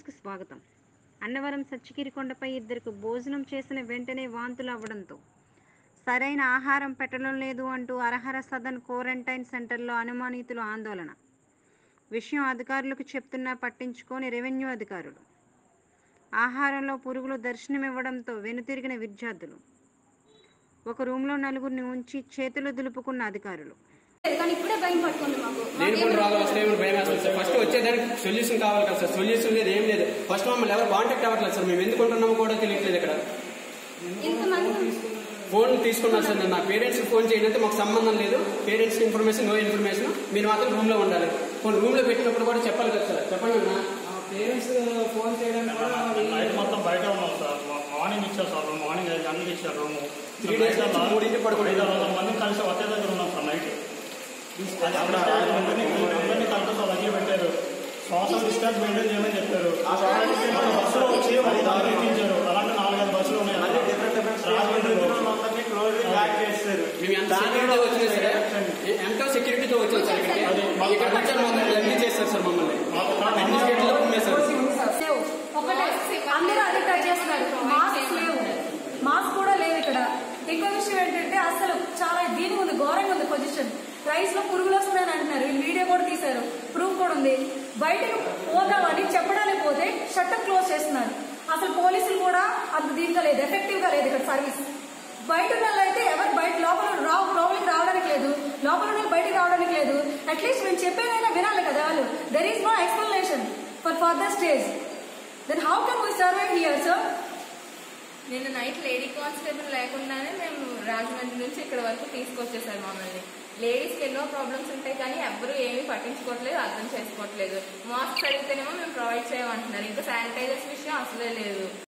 న్యూస్కు స్వాగతం అన్నవరం సచ్చికిరికొండపై ఇద్దరికి భోజనం చేసిన వెంటనే వాంతులు అవ్వడంతో సరైన ఆహారం పెట్టడం లేదు అంటూ అర్హర సదన్ క్వారంటైన్ సెంటర్లో అనుమానితులు ఆందోళన విషయం అధికారులకు చెప్తున్నా పట్టించుకోని రెవెన్యూ అధికారులు ఆహారంలో పురుగులు దర్శనమివ్వడంతో వెనుతిరిగిన విద్యార్థులు ఒక రూమ్లో నలుగురిని ఉంచి చేతులు దులుపుకున్న అధికారులు కానీ ఇప్పుడే భయం పట్టుకుంది మాకు నేను కూడా రోగాలు వస్తాయి భయం వేస్తుంది సార్ ఫస్ట్ వచ్చేదానికి సొల్యూషన్ కావాలి కదా సార్ సొల్యూషన్ లేదు ఏం లేదు ఫస్ట్ మమ్మల్ని ఎవరు కాంటాక్ట్ అవ్వట్లేదు సార్ మేము ఎందుకు ఉంటున్నామో కూడా తెలియట్లేదు ఇక్కడ ఇంతమంది ఫోన్ తీసుకున్నాను సార్ నేను నా పేరెంట్స్ ఫోన్ చేయడంతో మాకు సంబంధం లేదు పేరెంట్స్ ఇన్ఫర్మేషన్ నో ఇన్ఫర్మేషన్ మీరు మాత్రం రూమ్ లో ఉండాలి ఫోన్ రూమ్ లో పెట్టినప్పుడు కూడా చెప్పాలి కదా సార్ చెప్పండి అన్న పేరెంట్స్ ఫోన్ చేయడానికి కూడా నైట్ మొత్తం బయట ఉన్నాం సార్ మా- మార్నింగ్ ఇచ్చారు సార్ రూమ్ మార్నింగ్ ఐదు గంటలకు ఇచ్చారు రూమ్ Three days నుంచి మూడింటికి పడుకోండి. ఐదు వందల మంది కలిసి ఒకే దగ్గర ఉన్నాం సార్ నైట్ అది అందరినీ అందరినీ కలిపి సార్ దగ్గర పెట్టారు సోషల్ డిస్టెన్స్ మెయింటైన్ చేయమని చెప్పారు ఒక బస్సులో వచ్చి ఒక దారి ఎక్కించారు అలాంటి నాలుగైదు బస్సులు ఉన్నాయి రాజమండ్రి మేము ఎంత సెక్యూరిటీ వచ్చినా సరే ఎంతో సెక్యూరిటీతో వచ్చాం సార్ ఇక్కడికి అది ఇక్కడ వచ్చారు మమ్మల్ని అన్ని చేస్తారు సార్ మమ్మల్ని అన్ని గేట్లో ఉమ్మేశారు లేవు ఒకటే అందరూ అదే ట్రై చేస్తున్నారు మాస్క్ లేవు మాస్క్ కూడా లేవు ఇక్కడ ఇంకో విషయం ఏంటంటే అసలు చాలా దీని ఉంది ఘోరంగా ఉంది పొజిషన్ రైస్ లో పురుగులు వస్తున్నాయని అంటున్నారు వీళ్ళు వీడియో కూడా తీశారు ప్రూఫ్ కూడా ఉంది బయటకు పోదామని చెప్పడానికి పోతే షట్టర్ క్లోజ్ చేస్తున్నారు అసలు పోలీసులు కూడా అంత దీంట్లో లేదు ఎఫెక్టివ్ గా లేదు ఇక్కడ సర్వీస్ బయట ఉన్న వాళ్ళు అయితే ఎవరు బయట లోపల రావు లోపలికి రావడానికి లేదు లోపల ఉన్న వాళ్ళు బయటికి రావడానికి లేదు అట్లీస్ట్ మేము చెప్పేదైనా వినాలి కదా వాళ్ళు there is no explanation for further stage then how can we survive here sir నిన్న నైట్ లేడీ కానిస్టేబుల్ లేకుండానే మేము రాజమండ్రి నుంచి ఇక్కడ వరకు తీసుకొచ్చేసారు మమ్మల్ని లేడీస్కి ఎన్నో ప్రాబ్లమ్స్ ఉంటాయి కానీ ఎవ్వరూ ఏమీ పట్టించుకోవట్లేదు అర్థం చేసుకోవట్లేదు మాస్క్ అడిగితేనేమో మేము ప్రొవైడ్ చేయమంటున్నారు ఇంకా శానిటైజర్స్ విషయం అసలే లేదు